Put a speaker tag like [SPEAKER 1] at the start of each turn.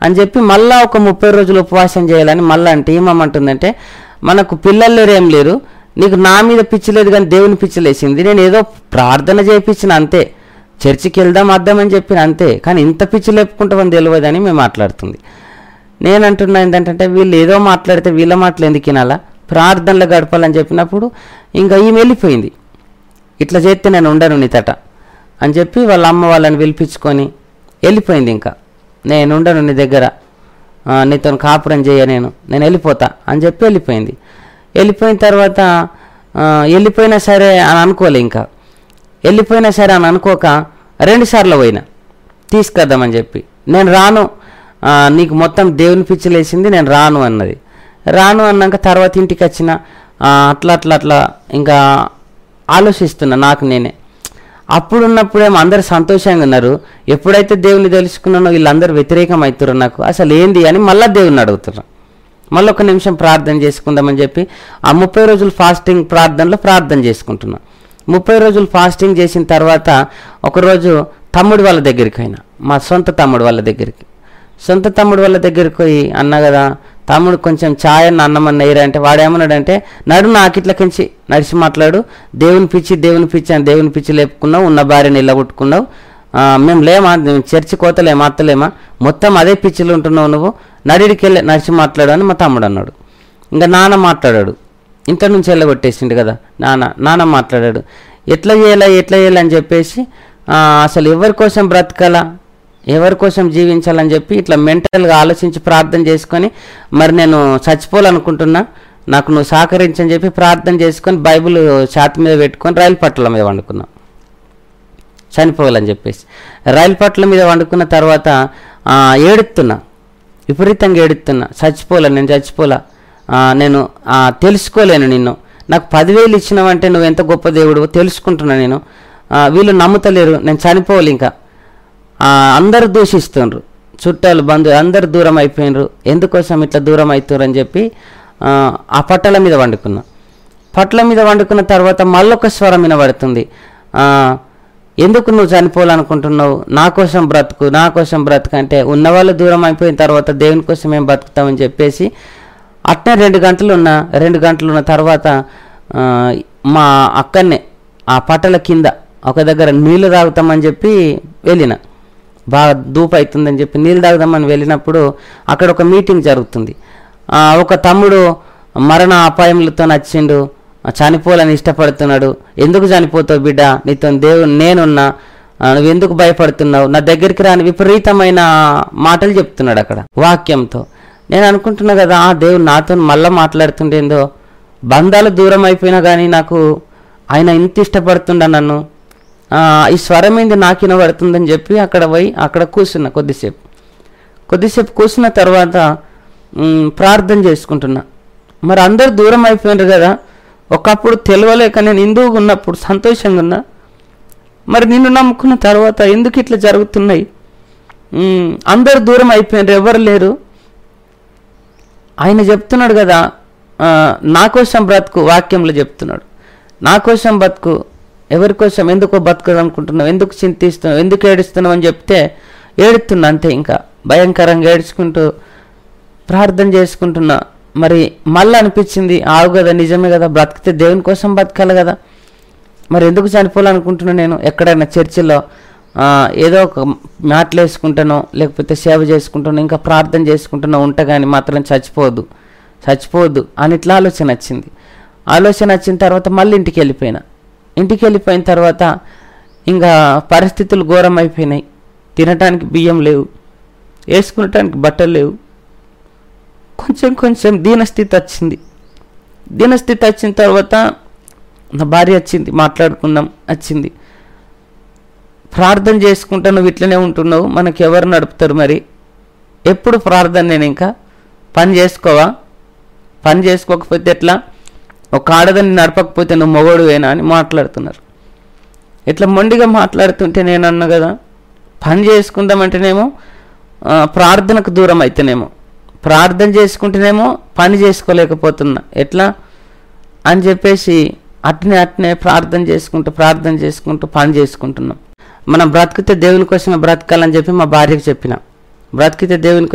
[SPEAKER 1] అని చెప్పి మళ్ళా ఒక ముప్పై రోజులు ఉపవాసం చేయాలని మళ్ళీ అంటే ఏమమ్మంటుందంటే మనకు పిల్లలు లేరు ఏం లేరు నీకు నా మీద పిచ్చి లేదు కానీ దేవుని పిచ్చి లేచింది నేను ఏదో ప్రార్థన చేయించిన అంతే చర్చికి వెళ్దాం అద్దామని చెప్పిన అంతే కానీ ఇంత పిచ్చి లేపుకుంటామని తెలియదని మేము మాట్లాడుతుంది నేను అంటున్నా ఏంటంటే వీళ్ళు ఏదో మాట్లాడితే వీళ్ళ మాటలు ఎందుకు వినాలా ప్రార్థనలు గడపాలని చెప్పినప్పుడు ఇంకా ఈమె వెళ్ళిపోయింది ఇట్లా చేస్తే నేను ఉండను నీతట అని చెప్పి వాళ్ళ అమ్మ వాళ్ళని పిలిపించుకొని వెళ్ళిపోయింది ఇంకా నేను ఉండను నీ దగ్గర ఆ, నీతో కాపురం చేయ నేను నేను వెళ్ళిపోతా అని చెప్పి వెళ్ళిపోయింది వెళ్ళిపోయిన తర్వాత ఆ, వెళ్ళిపోయినా సరే అని అనుకోలే ఇంకా వెళ్ళిపోయినా సరే అని అనుకోక రెండు సార్లు పోయినా తీసుకొద్దామని చెప్పి నేను రాను ఆ, నీకు మొత్తం దేవుని పిచ్చిలేసింది నేను రాను అన్నది రాను అన్నాక తర్వాత ఇంటికి వచ్చిన ఆ, అట్లా అట్లా అట్లా ఇంకా ఆలోచిస్తున్నా నాకు నేనే అప్పుడున్నప్పుడేమో అందరు సంతోషంగా ఉన్నారు ఎప్పుడైతే దేవుని తెలుసుకున్నానో వీళ్ళందరూ వ్యతిరేకం అవుతారు నాకు అసలు ఏంది అని మళ్ళీ దేవుని అడుగుతున్నారు మళ్ళీ ఒక నిమిషం ప్రార్థన చేసుకుందామని చెప్పి ఆ ముప్పై రోజులు ఫాస్టింగ్ ప్రార్థనలో ప్రార్థన చేసుకుంటున్నా ముప్పై రోజులు ఫాస్టింగ్ చేసిన తర్వాత ఒకరోజు తమ్ముడు వాళ్ళ దగ్గరికి అయినా మా సొంత తమ్ముడు వాళ్ళ దగ్గరికి సొంత తమ్ముడు వాళ్ళ దగ్గరికి పోయి అన్న కదా తమ్ముడు కొంచెం ఛాయ్ అన్న అన్నం అన్న వేయరా అంటే వాడు ఏమన్నాడంటే నడు నాకు ఇట్లకించి నడిచి మాట్లాడు దేవుని పిచ్చి దేవుని పిచ్చి అని దేవుని పిచ్చి లేపుకున్నావు ఉన్న భార్యని ఇల్లగొట్టుకున్నావు ఆ, మేము లేమా మేము చర్చి కోతలేమా అత్తలేమా మొత్తం అదే పిచ్చిలు ఉంటున్నావు నువ్వు నడిడికి వెళ్ళి నడిచి మాట్లాడు అని మా తమ్ముడు అన్నాడు ఇంకా నాన్న మాట్లాడాడు ఇంట్లో నుంచి వెళ్ళగొట్టేసిండు కదా నాన్న నాన్న మాట్లాడాడు ఎట్లా చేయాలా ఎట్లా చేయాలి అని చెప్పేసి ఆ, అసలు ఎవరి కోసం బ్రతకాలా ఎవరి కోసం జీవించాలని చెప్పి ఇట్లా మెంటల్గా ఆలోచించి ప్రార్థన చేసుకొని మరి నేను చచ్చిపోవాలనుకుంటున్నా నాకు నువ్వు సహకరించని చెప్పి ప్రార్థన చేసుకొని బైబిల్ ఛాతి మీద పెట్టుకొని రైలు పట్ల మీద వండుకున్నా చనిపోవాలని చెప్పేసి రైలు పట్ల మీద వండుకున్న తర్వాత ఆ, ఏడుస్తున్నా విపరీతంగా ఏడుస్తున్నా చచ్చిపోలే నేను చచ్చిపోలా ఆ, నేను ఆ, తెలుసుకోలేను నిన్ను నాకు పదివేలు ఇచ్చినావంటే నువ్వు ఎంత గొప్ప దేవుడు తెలుసుకుంటున్నా నేను ఆ, వీళ్ళు నమ్ముతలేరు నేను చనిపోవాలి ఇంకా ఆ, అందరూ దూషిస్తుండ్రు చుట్టాలు బంధువులు అందరు దూరం అయిపోయినరు ఎందుకోసం ఇట్లా దూరం అవుతారు అని చెప్పి ఆ, ఆ పట్టల మీద వండుకున్నా పట్ల మీద వండుకున్న తర్వాత మళ్ళొక స్వరం వినబడుతుంది ఆ, ఎందుకు నువ్వు చనిపోవాలనుకుంటున్నావు నా కోసం బ్రతుకు నా కోసం బ్రతుకు అంటే ఉన్నవాళ్ళు దూరం అయిపోయిన తర్వాత దేవుని కోసం ఏం బతుకుతామని చెప్పేసి అట్నే రెండు గంటలు ఉన్న రెండు గంటలు ఉన్న తర్వాత ఆ, మా అక్కనే ఆ పట్టల కింద ఒక దగ్గర నీళ్లు తాగుతామని చెప్పి వెళ్ళిన బాగా దూపు అవుతుందని చెప్పి నీళ్ళు తాగుదామని వెళ్ళినప్పుడు అక్కడ ఒక మీటింగ్ జరుగుతుంది ఆ, ఒక తమ్ముడు మరణ అపాయములతో నచ్చిండు ఆ, చనిపోవాలని ఇష్టపడుతున్నాడు ఎందుకు చనిపోతావు బిడ్డ నీతో దేవుడు నేనున్నా ఆ, నువ్వు ఎందుకు భయపడుతున్నావు నా దగ్గరికి రాని విపరీతమైన మాటలు చెప్తున్నాడు అక్కడ వాక్యంతో నేను అనుకుంటున్నా కదా ఆ దేవుడు నాతో మళ్ళీ మాట్లాడుతుండేందో బంధాలు దూరం అయిపోయినా కానీ నాకు ఆయన ఇంత ఇష్టపడుతుండ నన్ను ఆ, ఈ స్వరం ఏంది నాకు వినబడుతుందని చెప్పి అక్కడ పోయి అక్కడ కూర్చున్నా కొద్దిసేపు కొద్దిసేపు కూర్చున్న తర్వాత మ్, ప్రార్థన చేసుకుంటున్నా మరి అందరు దూరం అయిపోయినారు కదా ఒకప్పుడు తెలియలేక నేను హిందువుగా ఉన్నప్పుడు సంతోషంగా ఉన్నా మరి నిన్ను నమ్ముకున్న తర్వాత ఎందుకు ఇట్లా జరుగుతున్నాయి మ్, అందరు దూరం అయిపోయినారు ఎవరు లేరు ఆయన చెప్తున్నాడు కదా ఆ, నా కోసం బ్రతుకు వాక్యంలో చెప్తున్నాడు నా కోసం బతుకు ఎవరి కోసం ఎందుకో బతుకు అనుకుంటున్నావు ఎందుకు చింతిస్తున్నావు ఎందుకు ఏడుస్తున్నావు అని చెప్తే ఏడుతున్నా అంతే ఇంకా భయంకరంగా ఏడ్చుకుంటూ ప్రార్థన చేసుకుంటున్నా మరి మళ్ళీ అనిపించింది ఆవు కదా నిజమే కదా బ్రతికితే దేవుని కోసం బతకాలి కదా మరి ఎందుకు చనిపోవాలనుకుంటున్నా నేను ఎక్కడైనా చర్చిలో ఆ, ఏదో ఒక మ్యాట్లు వేసుకుంటానో లేకపోతే సేవ చేసుకుంటానో ఇంకా ప్రార్థన చేసుకుంటానో ఉంటా కానీ మాత్రం చచ్చిపోవద్దు చచ్చిపోవద్దు అని ఇట్లా ఆలోచన వచ్చింది ఆలోచన వచ్చిన తర్వాత మళ్ళీ ఇంటికి వెళ్ళిపోయినా ఇంటికి వెళ్ళిపోయిన తర్వాత ఇంకా పరిస్థితులు ఘోరం అయిపోయినాయి తినటానికి బియ్యం లేవు వేసుకునటానికి బట్టలు లేవు కొంచెం కొంచెం దీనస్థితి వచ్చింది దీనస్థితి వచ్చిన తర్వాత నా భార్య వచ్చింది మాట్లాడుకుందాం వచ్చింది ప్రార్థన చేసుకుంటా నువ్వు ఇట్లనే ఉంటున్నావు మనకి ఎవరు నడుపుతారు మరి ఎప్పుడు ప్రార్థన నేను ఇంకా పని చేసుకోవా పని చేసుకోకపోతే ఎట్లా ఒక ఆడదాన్ని నడపకపోతే నువ్వు మొగోడువేనా అని మాట్లాడుతున్నారు ఇట్లా మొండిగా మాట్లాడుతుంటే నేను అన్నా కదా పని చేసుకుందామంటేనేమో ఆ, ప్రార్థనకు దూరం అయితేనేమో ప్రార్థన చేసుకుంటేనేమో పని చేసుకోలేకపోతున్నా ఎట్లా అని చెప్పేసి అట్నే అట్నే ప్రార్థన చేసుకుంటూ ప్రార్థన చేసుకుంటూ పని చేసుకుంటున్నాం మనం బ్రతికితే దేవుని కోసమే బ్రతకాలని చెప్పి మా భార్యకు చెప్పిన బ్రతికితే దేవుని